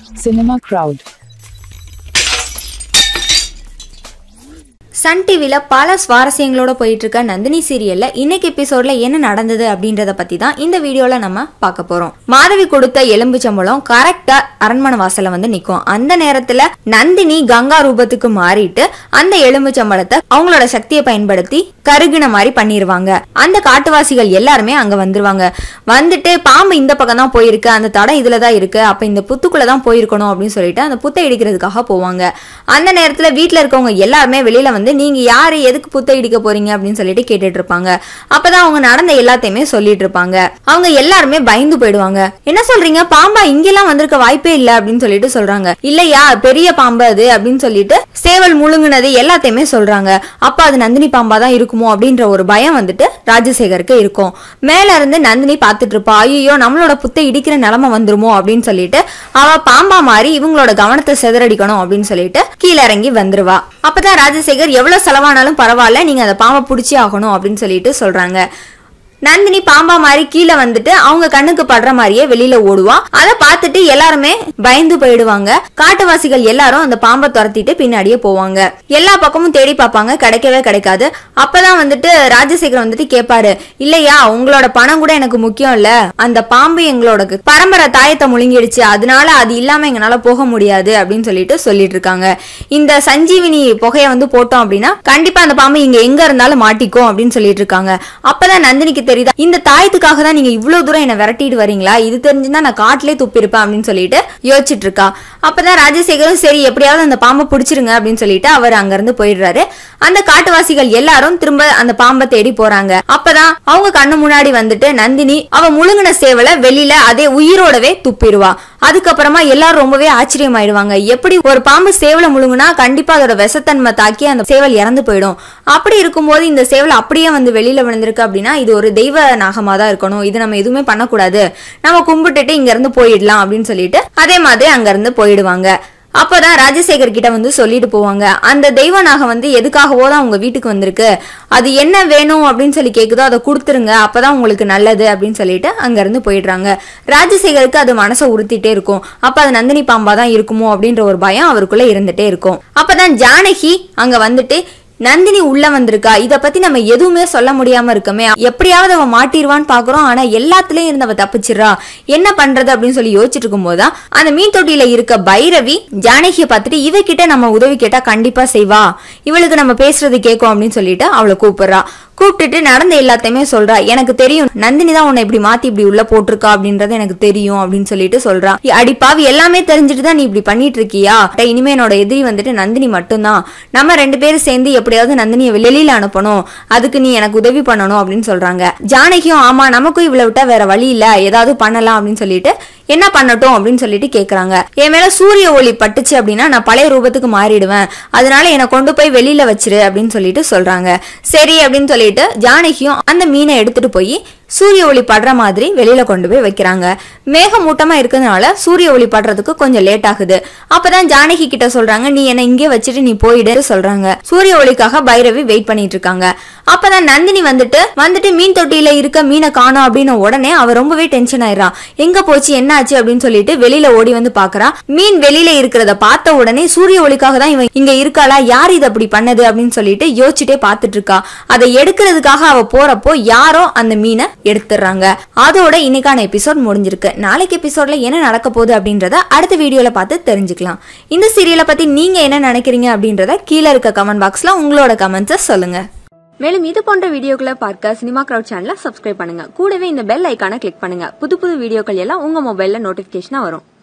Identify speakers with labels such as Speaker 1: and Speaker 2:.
Speaker 1: Cinema Crowd.
Speaker 2: Sun டிவியில் பல சுவாரஸ்யங்களோட போயிட்டு இருக்க நந்தினி சீரியல்ல இன்னைக்கு எபிசோட்ல என்ன நடந்தது அப்படின்றத பத்தி தான் இந்த வீடியோல நம்ம பார்க்க போறோம் மாதவி கொடுத்த எலும்பு சம்பளம் கரெக்டா அரண்மனை வாசல்ல வந்து நிக்கும் அந்த நேரத்துல நந்தினி கங்கா ரூபத்துக்கு மாறிட்டு அந்த எலும்பு சம்பளத்தை அவங்களோட சக்தியை பயன்படுத்தி கருகின மாதிரி பண்ணிருவாங்க அந்த காட்டுவாசிகள் எல்லாருமே அங்க வந்துருவாங்க வந்துட்டு பாம்பு இந்த பக்கம் தான் போயிருக்கு அந்த தடம் இதுல தான் இருக்கு அப்ப இந்த புத்துக்குள்ள தான் போயிருக்கணும் அப்படின்னு சொல்லிட்டு அந்த புத்தை இடிக்கிறதுக்காக போவாங்க அந்த நேரத்துல வீட்ல இருக்கவங்க எல்லாருமே வெளியில வந்து நீங்க யாரு எதுக்கு புத்தை இடிக்க போறீங்க அப்படின்னு சொல்லிட்டு கேட்டுட்டு இருப்பாங்க அப்பதான் அவங்க நடந்த எல்லாத்தையுமே சொல்லிட்டு இருப்பாங்க அவங்க எல்லாருமே பயந்து போயிடுவாங்க என்ன சொல்றீங்க பாம்பா இங்கெல்லாம் வந்திருக்க வாய்ப்பே இல்ல அப்படின்னு சொல்லிட்டு சொல்றாங்க இல்லையா பெரிய பாம்பு அது அப்படின்னு சொல்லிட்டு சேவல் முழுங்குனது எல்லாத்தையுமே சொல்றாங்க அப்ப அது நந்தினி பாம்பா தான் இருக்குமோ அப்படின்ற ஒரு பயம் வந்துட்டு ராஜசேகருக்கு இருக்கும் மேல இருந்து நந்தினி பாத்துட்டு இருப்பா ஐயோ நம்மளோட புத்தை இடிக்கிற நிலைமை வந்துருமோ அப்படின்னு சொல்லிட்டு அவ பாம்பா மாறி இவங்களோட கவனத்தை சிதறடிக்கணும் அப்படின்னு சொல்லிட்டு கீழே இறங்கி வந்துருவா அப்பதான் ராஜசேகர் எவ்வளவு செலவானாலும் பரவாயில்ல நீங்க அந்த பாம்பை பிடிச்சி ஆகணும் அப்படின்னு சொல்லிட்டு சொல்றாங்க நந்தினி பாம்பா மாதிரி கீழே வந்துட்டு அவங்க கண்ணுக்கு படுற மாதிரியே வெளியில ஓடுவா அதை பார்த்துட்டு எல்லாருமே பயந்து போயிடுவாங்க காட்டுவாசிகள் எல்லாரும் அந்த பாம்பை துரத்திட்டு பின்னாடியே போவாங்க எல்லா பக்கமும் தேடி பார்ப்பாங்க கிடைக்கவே கிடைக்காது அப்பதான் வந்துட்டு ராஜசேகர் வந்துட்டு கேட்பாரு இல்லையா உங்களோட பணம் கூட எனக்கு முக்கியம் இல்ல அந்த பாம்பு எங்களோட பரம்பரை தாயத்தை முழுங்கிடுச்சு அதனால அது இல்லாம எங்களால போக முடியாது அப்படின்னு சொல்லிட்டு சொல்லிட்டு இருக்காங்க இந்த சஞ்சீவினி புகையை வந்து போட்டோம் அப்படின்னா கண்டிப்பா அந்த பாம்பு இங்க எங்க இருந்தாலும் மாட்டிக்கும் அப்படின்னு சொல்லிட்டு இருக்காங்க அப்பதான் நந்தினிக்கு தெரியுதா இந்த தாயத்துக்காக தான் நீங்க இவ்வளவு தூரம் என்ன விரட்டிட்டு வரீங்களா இது தெரிஞ்சுதான் நான் காட்டிலே துப்பிருப்பேன் அப்படின்னு சொல்லிட்டு யோசிச்சுட்டு இருக்கா அப்பதான் ராஜசேகரும் சரி எப்படியாவது அந்த பாம்பை பிடிச்சிருங்க அப்படின்னு சொல்லிட்டு அவர் அங்க இருந்து போயிடுறாரு அந்த காட்டுவாசிகள் எல்லாரும் திரும்ப அந்த பாம்பை தேடி போறாங்க அப்பதான் அவங்க கண்ணு முன்னாடி வந்துட்டு நந்தினி அவ முழுங்கின சேவலை வெளியில அதே உயிரோடவே துப்பிடுவா அதுக்கப்புறமா எல்லாரும் ரொம்பவே ஆச்சரியமாயிடுவாங்க எப்படி ஒரு பாம்பு சேவலை முழுங்குனா கண்டிப்பா அதோட விஷத்தன்மை தாக்கி அந்த சேவல் இறந்து போயிடும் அப்படி இருக்கும்போது இந்த சேவல் அப்படியே வந்து வெளியில விழுந்திருக்கு அப்படின்னா இது ஒரு தெய்வ நாகமா தான் இருக்கணும் இது நம்ம எதுவுமே பண்ணக்கூடாது நம்ம கும்பிட்டுட்டு இங்க இருந்து போயிடலாம் அப்படின்னு சொல்லிட்டு அதே மாதிரி அங்க இருந்து போயிடுவாங்க அப்பதான் ராஜசேகர் கிட்ட வந்து சொல்லிட்டு போவாங்க அந்த தெய்வ நாகம் வந்து எதுக்காகவோ தான் உங்க வீட்டுக்கு வந்திருக்கு அது என்ன வேணும் அப்படின்னு சொல்லி கேக்குதோ அதை கொடுத்துருங்க அப்பதான் உங்களுக்கு நல்லது அப்படின்னு சொல்லிட்டு அங்க இருந்து போயிடுறாங்க ராஜசேகருக்கு அது மனசை உறுத்திட்டே இருக்கும் அப்ப அது நந்தினி பாம்பா தான் இருக்குமோ அப்படின்ற ஒரு பயம் அவருக்குள்ள இருந்துட்டே இருக்கும் அப்பதான் ஜானகி அங்க வந்துட்டு நந்தினி உள்ள வந்திருக்கா இத பத்தி நம்ம எதுவுமே சொல்ல முடியாம இருக்கமே எப்படியாவது அவ மாட்டிருவான்னு பாக்குறோம் ஆனா எல்லாத்துலயும் இருந்து அவ தப்பிச்சிடுறா என்ன பண்றது அப்படின்னு சொல்லி யோசிச்சுட்டு இருக்கும்போதுதான் அந்த மீன் தொட்டியில இருக்க பைரவி ஜானகிய பார்த்துட்டு இவகிட்ட நம்ம உதவி கேட்டா கண்டிப்பா செய்வா இவளுக்கு நம்ம பேசுறது கேட்கும் அப்படின்னு சொல்லிட்டு அவளை கூப்பிடுறா கூப்பிட்டுட்டு நடந்த எல்லாத்தையுமே சொல்றா எனக்கு தெரியும் நந்தினி தான் உன்னை இப்படி மாத்தி இப்படி உள்ள போட்டிருக்கா அப்படின்றது எனக்கு தெரியும் அப்படின்னு சொல்லிட்டு சொல்றா அடிப்பாவி எல்லாமே தெரிஞ்சுட்டு தான் நீ இப்படி பண்ணிட்டு இருக்கியா இனிமே என்னோட எதிரி வந்துட்டு நந்தினி மட்டும்தான் நம்ம ரெண்டு பேரும் சேர்ந்து எப்படியாவது நந்தினியை வெளியில அனுப்பணும் அதுக்கு நீ எனக்கு உதவி பண்ணணும் அப்படின்னு சொல்றாங்க ஜானகியும் ஆமா நமக்கும் இவ்வளவு விட்டா வேற வழி இல்ல ஏதாவது பண்ணலாம் அப்படின்னு சொல்லிட்டு என்ன பண்ணட்டும் அப்படின்னு சொல்லிட்டு கேக்குறாங்க என் மேல சூரிய ஒளி பட்டுச்சு அப்படின்னா நான் பழைய ரூபத்துக்கு மாறிடுவேன் அதனால என்னை கொண்டு போய் வெளியில வச்சிரு அப்படின்னு சொல்லிட்டு சொல்றாங்க சரி அப்படின்னு சொல்லிட்டு ஜானகியும் அந்த மீனை எடுத்துட்டு போய் சூரிய ஒளி படுற மாதிரி வெளியில கொண்டு போய் வைக்கிறாங்க மேகமூட்டமா இருக்கிறதுனால சூரிய ஒளி படுறதுக்கு கொஞ்சம் லேட் ஆகுது அப்பதான் ஜானகி கிட்ட சொல்றாங்க நீ என்ன இங்கே வச்சுட்டு நீ போயிடு சொல்றாங்க சூரிய ஒளிக்காக பைரவி வெயிட் பண்ணிட்டு இருக்காங்க அப்பதான் நந்தினி வந்துட்டு வந்துட்டு மீன் தொட்டியில இருக்க மீனை காணோம் அப்படின்னு உடனே அவ ரொம்பவே டென்ஷன் ஆயிடுறான் எங்க போச்சு என்ன ஆச்சு அப்படின்னு சொல்லிட்டு வெளியில ஓடி வந்து பாக்குறா மீன் வெளியில இருக்கிறத பார்த்த உடனே சூரிய ஒளிக்காக தான் இவன் இங்க இருக்காளா யார் இது அப்படி பண்ணது அப்படின்னு சொல்லிட்டு யோசிச்சுட்டே பார்த்துட்டு இருக்கா அதை எடுக்கிறதுக்காக அவ போறப்போ யாரோ அந்த மீனை எடுத்துடுறாங்க அதோட இன்னைக்கான எபிசோட் முடிஞ்சிருக்கு நாளைக்கு எபிசோட்ல என்ன நடக்க போகுது அப்படின்றத அடுத்த வீடியோல பார்த்து தெரிஞ்சுக்கலாம் இந்த சீரியலை பத்தி நீங்க என்ன நினைக்கிறீங்க அப்படின்றத கீழே இருக்க கமெண்ட் பாக்ஸ்ல உங்களோட கமெண்ட்ஸை சொல்லுங்க மேலும் இது போன்ற வீடியோக்களை பார்க்க சினிமா கிரவுட் சேனலை சப்ஸ்கிரைப் பண்ணுங்க கூடவே இந்த பெல் ஐக்கானை கிளிக் பண்ணுங்க புது புது வீடியோக்கள் எல்லாம் உங்க மொபைல்ல நோட்டிபிகேஷனா வரும்